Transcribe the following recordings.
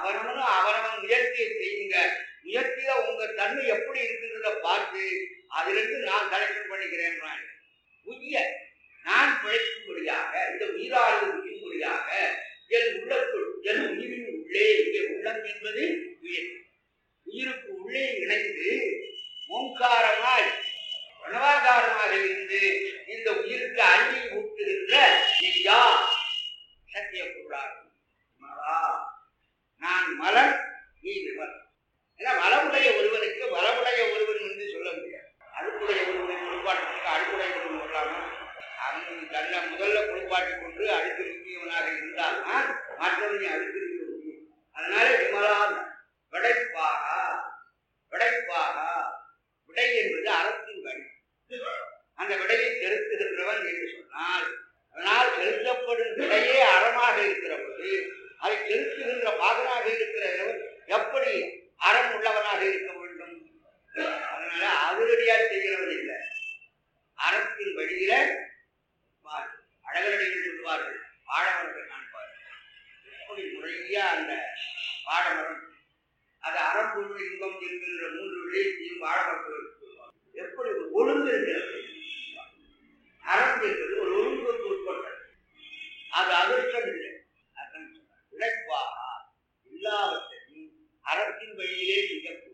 அவனவனும் அவனவன் முயற்சியை செய்யுங்க முயற்சியில உங்க தன்மை எப்படி இருக்குன்றத பார்த்து அதிலிருந்து நான் கலெக்ஷன் பண்ணிக்கிறேன் உய்ய நான் பிழைக்கும்படியாக இந்த உயிராளர் உய்யும்படியாக என் உள்ளத்துள் என் உயிரின் உள்ளே இங்கே உள்ளம் என்பது உயிர் உயிருக்கு உள்ளே இணைந்து ஓங்காரமாய் பிரணவாகாரமாக இருந்து இந்த உயிருக்கு அழிவை ஊட்டுகின்ற ஐயா சத்திய பொருளாகும் மலா நான் மலர் நீ விமல் ஏன்னா வளமுடைய ஒருவனுக்கு வளமுடைய ஒருவன் என்று சொல்ல முடியாது அழுக்குடைய ஒருவனை குளிப்பாட்டுக்கு அழுக்குடைய ஒருவன் வரலாமா அவன் தன்னை முதல்ல குளிப்பாட்டி கொண்டு அழுக்கு நீக்கியவனாக இருந்தால்தான் மற்றவனை அழுக்கு நீக்க முடியும் அதனால விமலா விடைப்பாகா விடைப்பாகா விடை என்பது அறத்தின் வழி அந்த விடையை செலுத்துகின்றவன் என்று சொன்னால் அதனால் செலுத்தப்படும் விடையே அறமாக இருக்கிற போது அதை செலுத்துகின்ற பாகனாக இருக்கிறவன் எப்படி அறம் உள்ளவனாக இருக்க வேண்டும் அதனால அதிரடியா செய்கிறவன் இல்லை அறத்தின் வழியில பார். அழகரடிகள் சொல்லுவார்கள் வாழமரத்தை காண்பார்கள் எப்படி முறையா அந்த வாழமரம் அது அறம்பொருள் இன்பம் என்கின்ற மூன்று விடயத்தையும் வாழமரத்தில் சொல்லுவார்கள் எப்படி ஒரு ஒழுங்கு இருக்கிறது அறம் என்பது ஒரு ஒழுங்குக்கு உட்பட்டது அது அதிர்ஷ்டம் இல்லை அதான் சொன்னார். உழைப்பாகா எல்லாவற்றையும் அறத்தின் வழியிலே செய்யக்கூடும்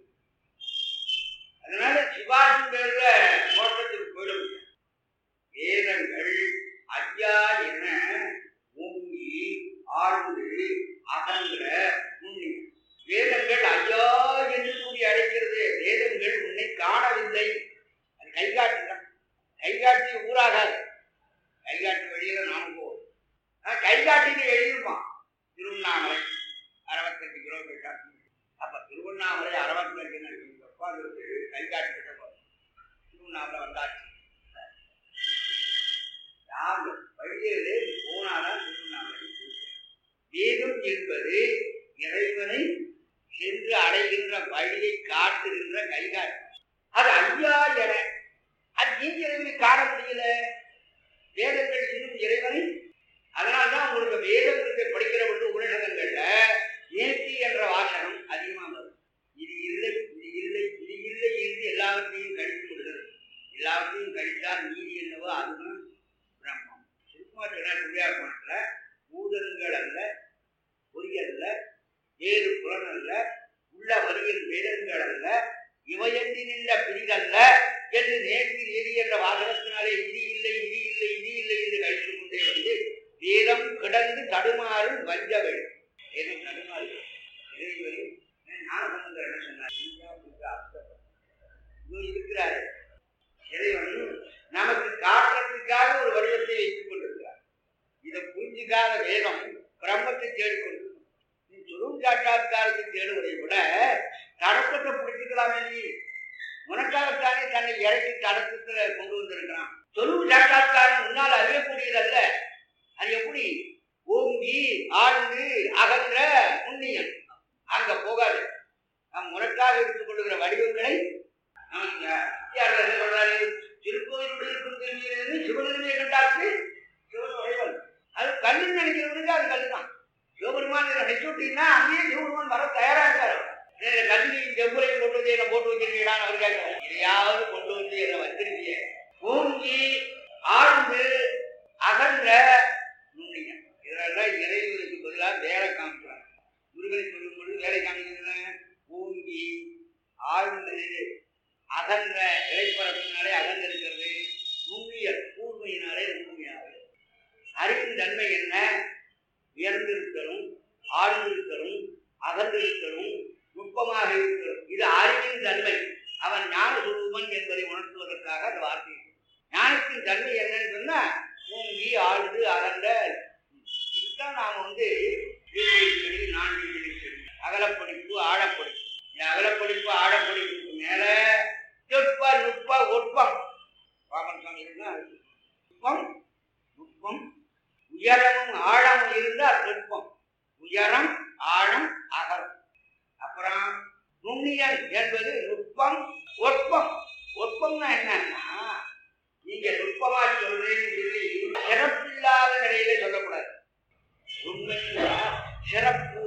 அதனால சிவாஜி பேர்ல மோட்டத்துக்கு போயிட முடியும் வேதங்கள் ஐயா என ஓங்கி ஆழ்ந்து அகன்ற உண்மை வேதங்கள் ஐயா என்று கூறி அழைக்கிறது வேதங்கள் உன்னை காணவில்லை அது கைகாட்டி தான் கைகாட்டி ஊராகாது கைகாட்டி வழியில நாம போவோம் ஆனா கைகாட்டின்னு எழுதிருப்பான் திருவண்ணாமலை அறுபத்தஞ்சு கிலோமீட்டர் அப்ப திருவண்ணாமலை அறுபத்தஞ்சு உட்காந்துருக்கு கைகாட்டி கிட்ட போறோம் திருவண்ணாமலை வந்தாச்சு யாரு வழியிலே போனாதான் திருவண்ணாமலை போகும். வேதம் என்பது இறைவனை சென்று அடைகின்ற வழியை காட்டுகின்ற கைகாட்டி அது ஐயா என அது நீங்க இறைவனை காண முடியல வேதங்கள் இன்னும் இறைவனை அதனால்தான் உங்களுக்கு வேதத்தை படிக்கிற பொழுது உபநிஷதங்கள்ல நேர்த்தி என்ற வாசகம் அதிகமா வரும் இது இல்லை இது இல்லை இது இல்லை என்று எல்லாவற்றையும் கழித்து விடுகிறது எல்லாவற்றையும் கழித்தால் நீதி என்னவோ அதுதான் பிரம்மம் சுருக்கமா சொன்னா துரியார்பணத்துல பூதங்கள் அல்ல பொறியல்ல வேறு புலன் அல்ல உள்ள வரியில் வேதங்கள் அல்ல இவையன்றி நின்ற பிரிதல்ல என்று நேர்த்தி நீதி என்ற வாசகத்தினாலே இது இல்லை இது இல்லை இது இல்லை என்று கழித்துக் கொண்டே வந்து வேதம் கிடந்து தடுமாறும் வஞ்சவள் வேதம் தடுமாறு இறைவனை ஞானசம்பந்தர் என்ன சொன்னார் இந்தியா புத்த அர்த்தம். இன்னும் இருக்கிறாரு இறைவன் நமக்கு காட்டுறதுக்காக ஒரு வடிவத்தை வைத்துக் கொண்டிருக்கிறார் இதை புரிஞ்சுக்காத வேதம் பிரம்மத்தை தேடிக்கொண்டு நீ சுரும் சாட்சாத்காரத்தை தேடுவதை விட தடப்பத்தை பிடிச்சிக்கலாமே நீ உனக்காகத்தானே தன்னை இறக்கி தடக்கத்துல கொண்டு வந்திருக்கிறான் சொருவு சாட்சாத்காரம் உன்னால் அறியக்கூடியதல்ல அது எப்படி ஓங்கி ஆழ்ந்து அகன்ற புண்ணியம் அங்க போகாது நம் உனக்காக எடுத்துக் கொள்ளுகிற வடிவங்களை அவன் யார் சொல்றாரு திருக்கோயிலுடைய இருக்கும் திரும்பியிலிருந்து சிவனிடமே கண்டாச்சு சிவன் உழைவன் அது கல்லுன்னு நினைக்கிறவனுக்கு அது கல்லு தான் சிவபெருமான் இதை நெச்சுட்டின்னா அங்கேயே சிவபெருமான் வர தயாரா இருக்காரு நீங்க கல்வியும் செம்புரையும் கொண்டு வந்து என்ன போட்டு வச்சிருக்கீங்களான்னு அவர் கேட்கிறார் இதையாவது கொண்டு வந்து என்ன வச்சிருக்கீங்க ஓங்கி ஆழ்ந்து அகன்ற நுண்ணியம் இதெல்லாம் இறைவனுக்கு பதிலாக வேலை காமிக்கிறார் முருகனை சொல்லும் பொழுது வேலை காமிக்கிறது ஓங்கி ஆழ்ந்து அகன்ற இறைப்பரப்பினாலே அகன்றிருக்கிறது நுண்ணியல் கூர்மையினாலே நுண்மையாகும் அறிவின் தன்மை என்ன உயர்ந்திருத்தலும் ஆழ்ந்திருத்தலும் அகன்றிருத்தலும் நுட்பமாக இருக்கிறது இது அறிவின் தன்மை அவன் ஞான சுரூபன் என்பதை உணர்த்துவதற்காக அந்த வார்த்தை ஞானத்தின் தன்மை என்னன்னு சொன்னா ஓங்கி ஆழ்ந்து அகன்ற இதுதான் நாம் வந்து செடி நான்கு செடி அகலப்படிப்பு ஆழப்படிப்பு இந்த அகலப்படிப்பு ஆழப்படிப்புக்கு மேல நுட்ப நுட்ப ஒட்பம் பாபன் சாமி இருந்தா நுட்பம் நுட்பம் உயரமும் ஆழமும் இருந்தால் நுட்பம் உயரம் ஆழம் அகலம் அப்புறம் நுண்ணியல் என்பது நுட்பம் ஒட்பம் ஒட்பம்னா என்னன்னா நீங்க நுட்பமா சொல்றேன்னு சொல்லி சிறப்பில்லாத நிலையில சொல்லக்கூடாது உண்மையா சிறப்பு